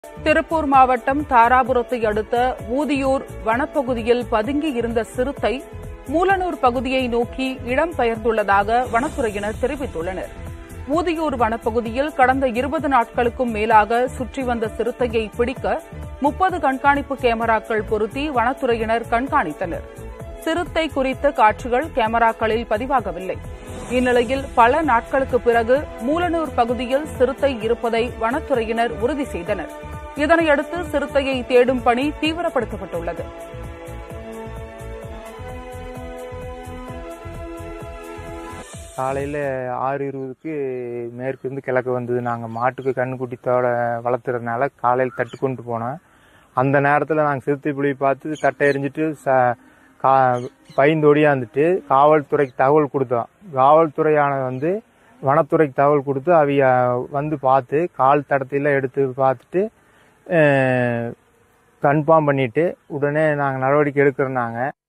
திருப்பூர் மாவட்டம் தாராபுரத்தை அடுத்த ஊதியூர் வனப்பகுதியில் பதுங்கி இருந்த சிறுத்தை மூலனூர் பகுதியை நோக்கி இடம் பெயர்ந்துள்ளதாக வனத்துறையினர் தெரிவித்துள்ளனர் ஊதியூர் வனப்பகுதியில் கடந்த இருபது நாட்களுக்கும் மேலாக சுற்றி வந்த சிறுத்தையை பிடிக்க முப்பது கண்காணிப்பு கேமராக்கள் பொருத்தி வனத்துறையினர் கண்காணித்தனர் சிறுத்தை குறித்த காட்சிகள் கேமராக்களில் பதிவாகவில்லை இந்நிலையில் பல நாட்களுக்கு பிறகு மூலனூர் பகுதியில் சிறுத்தை இருப்பதை வனத்துறையினர் உறுதி செய்தனர் இதனையடுத்து சிறுத்தையை தேடும் பணி தீவிரப்படுத்தப்பட்டுள்ளது காலையில் ஆறு இருபதுக்கு மேற்கு இருந்து கிழக்கு வந்தது நாங்கள் மாட்டுக்கு கண்ணுக்குட்டித்தோட வளர்த்துறதுனால காலையில் தட்டு கொண்டு போனோம் அந்த நேரத்தில் நாங்கள் சிறுத்தை புலி பார்த்து தட்டை எறிஞ்சிட்டு ச கா பயந்தோடியாந்துட்டு காவல்துறைக்கு தகவல் கொடுத்தோம் காவல்துறையான வந்து வனத்துறைக்கு தகவல் கொடுத்து அவிய வந்து பார்த்து கால் தடத்தையெல்லாம் எடுத்து பார்த்துட்டு கன்ஃபார்ம் பண்ணிவிட்டு உடனே நாங்கள் நடவடிக்கை எடுக்கிறோம் நாங்கள்